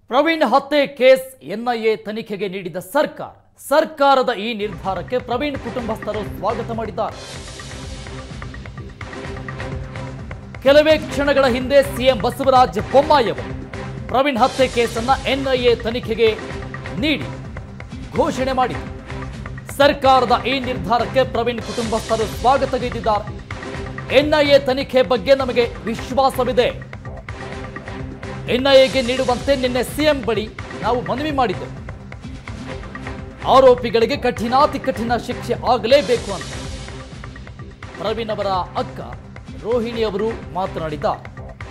ಪ್ರವೀಣ್ ಹತ್ಯೆ case NIA ತನಿಖೆಗೆ ನೀಡಿದ ಸರ್ಕಾರ ಸರ್ಕಾರದ ಈ ನಿರ್ಧಾರಕ್ಕೆ ಪ್ರವೀಣ್ ಕುಟುಂಬಸ್ಥರು ಸ್ವಾಗತ ಮಾಡಿದ್ದಾರೆ ಕೆಲವೇ ಕ್ಷಣಗಳ ಹಿಂದೆ ಸಿಎಂ ಬಸವರಾಜ ಬೊಮ್ಮಾಯಿ ಅವರು ಪ್ರವೀಣ್ ಹತ್ಯೆ ಕೇಸನ್ನ ಎನ್ಐಎ ತನಿಖೆಗೆ ನೀಡಿ ಘೋಷಣೆ ಮಾಡಿದರು ಸರ್ಕಾರದ ಈ ನಿರ್ಧಾರಕ್ಕೆ ಪ್ರವೀಣ್ ಕುಟುಂಬಸ್ಥರು ಸ್ವಾಗತಗೈದಿದ್ದಾರೆ ಎನ್ಐಎ ತನಿಖೆ ಬಗ್ಗೆ ನಮಗೆ ವಿಶ್ವಾಸವಿದೆ ಎನ್ಐಎಗೆ ನೀಡುವಂತೆ ನಿನ್ನೆ ಸಿಎಂ ಬಳಿ ನಾವು ಮನವಿ ಮಾಡಿದ್ದೆವು ಆರೋಪಿಗಳಿಗೆ ಕಠಿಣಾತಿ ಕಠಿಣ ಶಿಕ್ಷೆ ಆಗಲೇಬೇಕು ಅಂತ ಪ್ರವೀಣ್ ಅವರ ಅಕ್ಕ ರೋಹಿಣಿ ಅವರು ಮಾತನಾಡಿದ್ದಾರೆ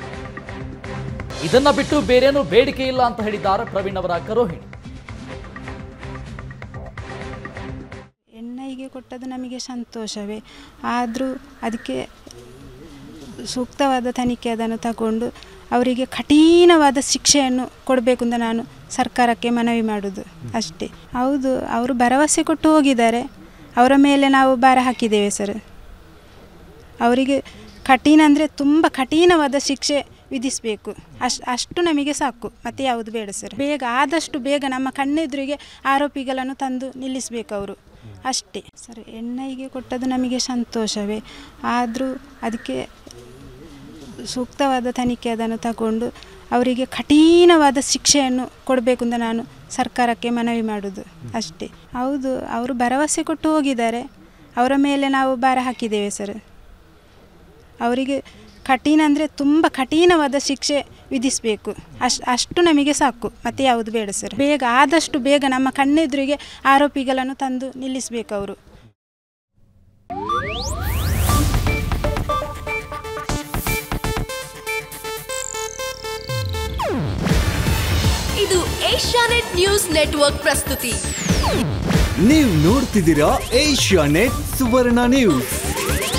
ಇದನ್ನ ಬಿಟ್ಟು ಬೇರೇನೂ ಬೇಡಿಕೆ ಇಲ್ಲ ಅಂತ ಹೇಳಿದ್ದಾರೆ ಪ್ರವೀಣ್ ಅವರ ಅಕ್ಕ ರೋಹಿಣಿ ಎಣ್ಣೆಗೆ ಕೊಟ್ಟದ್ದು ನಮಗೆ ಸಂತೋಷವೇ ಆದರೂ ಅದಕ್ಕೆ ಸೂಕ್ತವಾದ ತನಿಖೆ ಅದನ್ನು ತಗೊಂಡು ಅವರಿಗೆ ಕಠಿಣವಾದ ಶಿಕ್ಷೆಯನ್ನು ಕೊಡಬೇಕು ಅಂತ ನಾನು ಸರ್ಕಾರಕ್ಕೆ ಮನವಿ ಮಾಡೋದು ಅಷ್ಟೇ ಹೌದು ಅವರು ಭರವಸೆ ಕೊಟ್ಟು ಹೋಗಿದ್ದಾರೆ ಅವರ ಮೇಲೆ ನಾವು ಭಾರ ಹಾಕಿದ್ದೇವೆ ಸರ್ ಅವರಿಗೆ ಕಠಿಣ ಅಂದರೆ ತುಂಬ ಕಠಿಣವಾದ ಶಿಕ್ಷೆ ವಿಧಿಸಬೇಕು ಅಷ್ಟು ಅಷ್ಟು ನಮಗೆ ಸಾಕು ಮತ್ತೆ ಯಾವುದು ಬೇಡ ಸರ್ ಬೇಗ ಆದಷ್ಟು ಬೇಗ ನಮ್ಮ ಕಣ್ಣೆದುರಿಗೆ ಆರೋಪಿಗಳನ್ನು ತಂದು ನಿಲ್ಲಿಸಬೇಕು ಅವರು ಅಷ್ಟೇ ಸರ್ ಎಣ್ಣೆಗೆ ಕೊಟ್ಟದ್ದು ನಮಗೆ ಸಂತೋಷವೇ ಆದರೂ ಅದಕ್ಕೆ ಸೂಕ್ತವಾದ ತನಿಖೆ ಅದನ್ನು ತಗೊಂಡು ಅವರಿಗೆ ಕಠಿಣವಾದ ಶಿಕ್ಷೆಯನ್ನು ಕೊಡಬೇಕು ಅಂತ ನಾನು ಸರ್ಕಾರಕ್ಕೆ ಮನವಿ ಮಾಡೋದು ಅಷ್ಟೇ ಹೌದು ಅವರು ಭರವಸೆ ಕೊಟ್ಟು ಹೋಗಿದ್ದಾರೆ ಅವರ ಮೇಲೆ ನಾವು ಭಾರ ಹಾಕಿದ್ದೇವೆ ಸರ್ ಅವರಿಗೆ ಕಠಿಣ ಅಂದರೆ ತುಂಬ ಕಠಿಣವಾದ ಶಿಕ್ಷೆ ವಿಧಿಸಬೇಕು ಅಷ್ಟು ಅಷ್ಟು ನಮಗೆ ಸಾಕು ಮತ್ತೆ ಯಾವುದು ಬೇಡ ಸರ್ ಬೇಗ ಆದಷ್ಟು ಬೇಗ ನಮ್ಮ ಕಣ್ಣೆದುರಿಗೆ ಆರೋಪಿಗಳನ್ನು ತಂದು ನಿಲ್ಲಿಸಬೇಕು ಅವರು ಇದು ಏಷ್ಯಾನೆಟ್ ನ್ಯೂಸ್ ನೆಟ್ವರ್ಕ್ ಪ್ರಸ್ತುತಿ ನೀವು ನೋಡ್ತಿದ್ದೀರಾ ಏಷ್ಯಾ ನೆಟ್ ಸುವರ್ಣ ನ್ಯೂಸ್